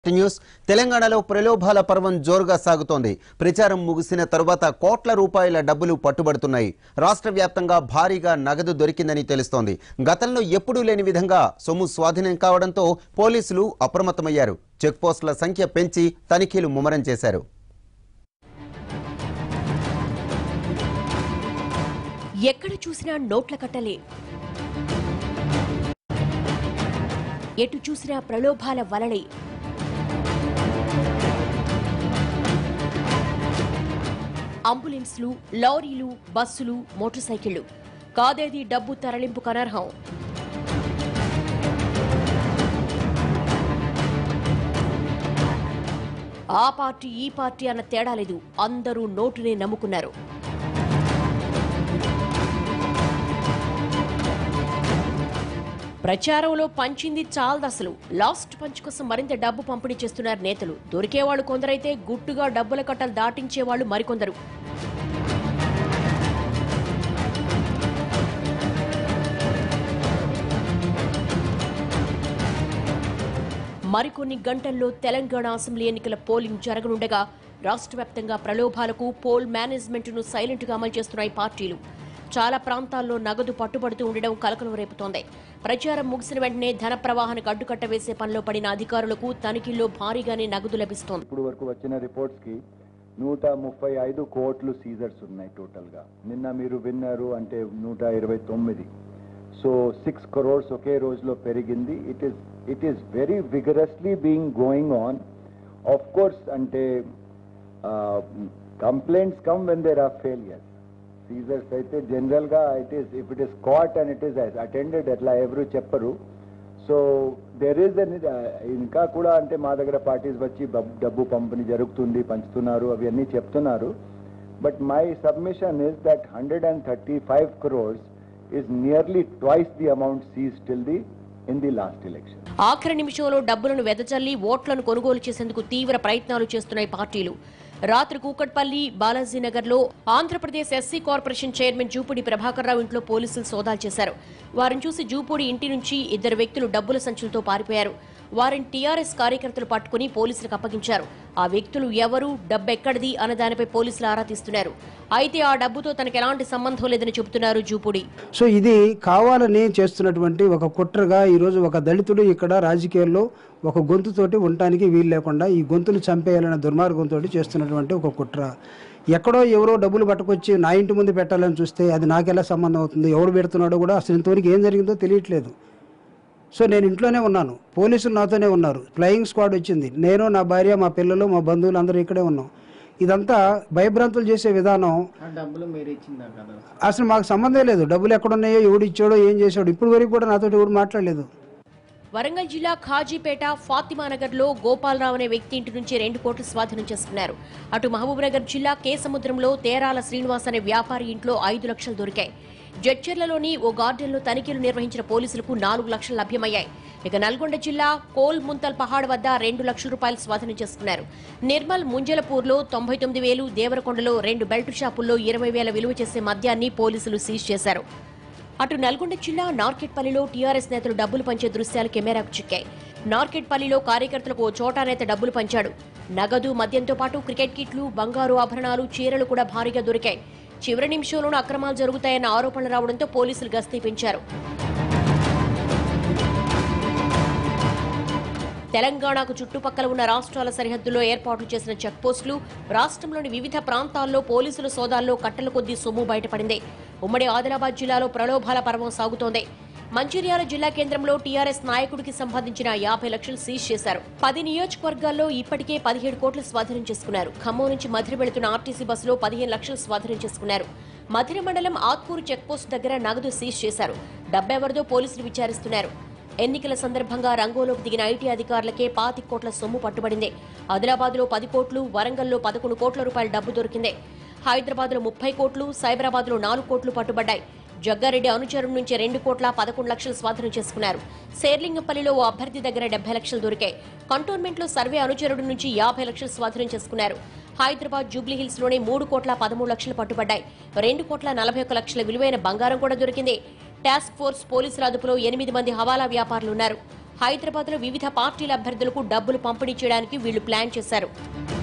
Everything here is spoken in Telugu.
న్యూస్ తెలంగాణలో ప్రలోభాల పర్వం జోరుగా సాగుతోంది ప్రచారం ముగిసిన తరువాత కోట్ల రూపాయల డబ్బులు పట్టుబడుతున్నాయి రాష్ట్ర వ్యాప్తంగా భారీగా నగదు దొరికిందని తెలుస్తోంది గతంలో ఎప్పుడూ లేని విధంగా సొమ్ము స్వాధీనం కావడంతో పోలీసులు అప్రమత్తమయ్యారు చెక్పోస్టుల సంఖ్య పెంచి తనిఖీలు ముమ్మరం చేశారు ఎక్కడ చూసినా నోట్ల కట్టలే ఎటు చూసినా ప్రలోభాల వలలే అంబులెన్స్లు లారీలు బస్సులు మోటార్ సైకిళ్లు కాదేది డబ్బు తరలింపు కనర్హం ఆ పార్టీ ఈ పార్టీ అన్న తేడా లేదు అందరూ నోటునే నమ్ముకున్నారు ప్రచారంలో పంచింది చాలదసలు లాస్ట్ పంచ్ కోసం మరింత డబ్బు పంపిణీ చేస్తున్నారు నేతలు దొరికేవాళ్లు కొందరైతే గుట్టుగా డబ్బుల కట్టలు దాటించేవాళ్లు మరికొందరు మరికొన్ని గంటల్లో తెలంగాణ అసెంబ్లీ ఎన్నికల పోలింగ్ జరగనుండగా రాష్ట్ర వ్యాప్తంగా ప్రలోభాలకు పోల్ మేనేజ్మెంట్ను సైలెంట్గా అమలు చేస్తున్నాయి పార్టీలు చాలా ప్రాంతాల్లో నగదు పట్టుబడుతూ ఉండడం కలకలం రేపుతోంది ప్రచారం ముగిసిన వెంటనే ధన ప్రవాహానికి అడ్డుకట్ట వేసే పనిలో పడిన అధికారులకు తనిఖీల్లో భారీగానే నగదు లభిస్తోంది ఇప్పుడు వరకు వచ్చిన రిపోర్ట్స్ కి నూట ముప్పై ఐదు కోట్లు సీజర్స్ ఉన్నాయి టోటల్ గా నిన్న మీరు విన్నారు అంటే నూట ఇరవై తొమ్మిది సో సిక్స్ క్రోర్స్ ఒకే రోజులో పెరిగింది it is it is very vigorously being going on of course అంటే complaints come when there are failures seizures అయితే జనరల్ గా it is if it is caught and it is attended ఎట్లా ఎవరు చెప్పరు సో దెర్ ఈస్ అన్ ఇంకా కూడా అంటే మా దగ్గర పార్టీస్ వచ్చి బబ్- డబ్బు పంపిణీ జరుగుతుంది పంచుతున్నారు అవన్నీ చెప్తున్నారు but my submission is that hundred and thirty five crores is nearly twice the amount seized till the in the last election. ఆఖరి నిమిషంలో డబ్బులను వెదజల్లి ఓట్లను కొనుగోలు చేసేందుకు తీవ్ర ప్రయత్నాలు చేస్తున్నాయి పార్టీలు రాత్రి కూకట్పల్లి బాలాజీనగర్లో Andhra Pradesh SC corporation chairman Jupudi Prabhakar Rao ఇంట్లో పోలీసులు సోదాలు చేశారు వారిని చూసి జూపూడి ఇంటి నుంచి ఇద్దరు వ్యక్తులు డబ్బుల సంచులతో పారిపోయారు వారిని టీఆర్ఎస్ కార్యకర్తలు పట్టుకుని పోలీసులకు అప్పగించారు ఆ వ్యక్తులు ఎవరు డబ్బెక్కడిది అన్న దానిపై పోలీసులు ఆరా తీస్తున్నారు అయితే ఆ డబ్బుతో తనకు ఎలాంటి సంబంధం లేదని చెబుతున్నారు జూపూడి సో ఇది కావాలని చేస్తున్నటువంటి ఒక కుట్రగా ఈరోజు ఒక దళితుడు ఇక్కడ రాజకీయాల్లో ఒక గొంతుతోటి ఉండటానికి వీలు లేకుండా ఈ గొంతును చంపేయాలనే దుర్మార్గంతో చేస్తున్నటువంటి ఒక కుట్ర ఎక్కడో ఎవరో డబ్బులు పట్టుకొచ్చి నా ఇంటి ముందు పెట్టాలని చూస్తే అది నాకెలా సంబంధం అవుతుంది ఎవడు పెడుతున్నాడో కూడా అసలు ఇంతవరకు ఏం జరిగిందో తెలియట్లేదు సో నేను ఇంట్లోనే ఉన్నాను పోలీసులు నాతోనే ఉన్నారు ఫ్లయింగ్ స్క్వాడ్ వచ్చింది నేను నా భార్య మా పిల్లలు మా బంధువులు అందరూ ఇక్కడే ఉన్నాం ఇదంతా భయభ్రాంతులు చేసే విధానం ఆ డబ్బులు మీరు ఇచ్చిందా కదా అసలు మాకు సంబంధం లేదు డబ్బులు ఎక్కడున్నాయో ఎవడు ఇచ్చాడో ఏం చేశాడు ఇప్పటి వరకు కూడా నాతో ఎవరు మాట్లాడలేదు వరంగల్ జిల్లా ఖాజీపేట ఫాతిమానగర్ లో గోపాలరావు అనే వ్యక్తి ఇంటి నుంచి రెండు కోట్లు స్వాధీనం చేసుకున్నారు అటు మహబూబ్నగర్ జిల్లా కేసముద్రంలో తేరాల శ్రీనివాస్ అనే వ్యాపారి ఇంట్లో ఐదు లక్షలు దొరికాయి జడ్చర్లలోని ఓ గార్డెన్లో తనిఖీలు నిర్వహించిన పోలీసులకు నాలుగు లక్షలు లభ్యమయ్యాయి ఇక నల్గొండ జిల్లా కోల్ ముంతల్ పహాడ్ వద్ద రెండు లక్షల రూపాయలు స్వాధీనం చేసుకున్నారు నిర్మల్ ముంజలపూర్లో తొంభై తొమ్మిది వేలు దేవరకొండలో రెండు బెల్ట్ షాపుల్లో ఇరవై వేల విలువ చేసే మద్యాన్ని పోలీసులు సీజ్ చేశారు అటు నల్గొండ జిల్లా నార్కెట్పల్లిలో టీఆర్ఎస్ నేతలు డబ్బులు పంచే దృశ్యాలు కెమెరాకు చిక్కాయి నార్కెట్పల్లిలో కార్యకర్తలకు ఓ చోటా నేత డబ్బులు పంచాడు నగదు మద్యంతో పాటు క్రికెట్ కిట్లు బంగారు ఆభరణాలు చీరలు కూడా భారీగా దొరికాయి చివరి నిమిషంలోనూ అక్రమాలు జరుగుతాయన్న ఆరోపణలు రావడంతో పోలీసులు గస్తీ పెంచారు తెలంగాణకు చుట్టుపక్కల ఉన్న రాష్ట్రాల సరిహద్దుల్లో ఏర్పాటు చేసిన చెక్పోస్టులు రాష్ట్రంలోని వివిధ ప్రాంతాల్లో పోలీసుల సోదాల్లో కట్టల కొద్దీ సొమ్ము బయటపడింది ఉమ్మడి ఆదిలాబాద్ జిల్లాలో ప్రలోభాల పర్వం సాగుతోంది మంచిర్యాల జిల్లా కేంద్రంలో టీఆర్ఎస్ నాయకుడికి సంబంధించిన యాభై లక్షలు సీజ్ చేశారు పది నియోజకవర్గాల్లో ఇప్పటికే పదిహేడు కోట్లు స్వాధీనం చేసుకున్నారు ఖమ్మం నుంచి మధిర వెళుతున్న ఆర్టీసీ బస్సులో పదిహేను లక్షలు స్వాధీనం చేసుకున్నారు మధిర మండలం ఆత్కూరు చెక్పోస్ట్ దగ్గర నగదు సీజ్ చేశారు డబ్బెవరిదో పోలీసులు విచారిస్తున్నారు ఎన్నికల సందర్భంగా రంగంలోకి దిగిన ఐటీ అధికారులకే పాతి కోట్ల సొమ్ము పట్టుబడింది ఆదిలాబాద్ లో పది కోట్లు వరంగల్లో పదకొండు కోట్ల రూపాయల డబ్బు దొరికింది హైదరాబాద్ లో ముప్పై కోట్లు సైబరాబాద్ లో నాలుగు కోట్లు పట్టుబడ్డాయి జగ్గారెడ్డి అనుచరుడు నుంచి రెండు కోట్ల పదకొండు లక్షలు స్వాధీనం చేసుకున్నారు శేర్లింగంపల్లిలో ఓ అభ్యర్థి దగ్గర డెబ్బై లక్షలు దొరికాయి కంటోన్మెంట్ లో సర్వే అనుచరుడు నుంచి యాభై లక్షలు స్వాధీనం చేసుకున్నారు హైదరాబాద్ జూబ్లీ హిల్స్ లోనే మూడు కోట్ల పదమూడు లక్షలు పట్టుబడ్డాయి రెండు కోట్ల నలభై ఒక్క లక్షల విలువైన బంగారం కూడా దొరికింది టాస్క్ ఫోర్స్ పోలీసుల అదుపులో ఎనిమిది మంది హవాలా వ్యాపారులున్నారు హైదరాబాద్లో వివిధ పార్టీల అభ్యర్థులకు డబ్బులు పంపిణీ చేయడానికి వీళ్లు ప్లాన్ చేశారు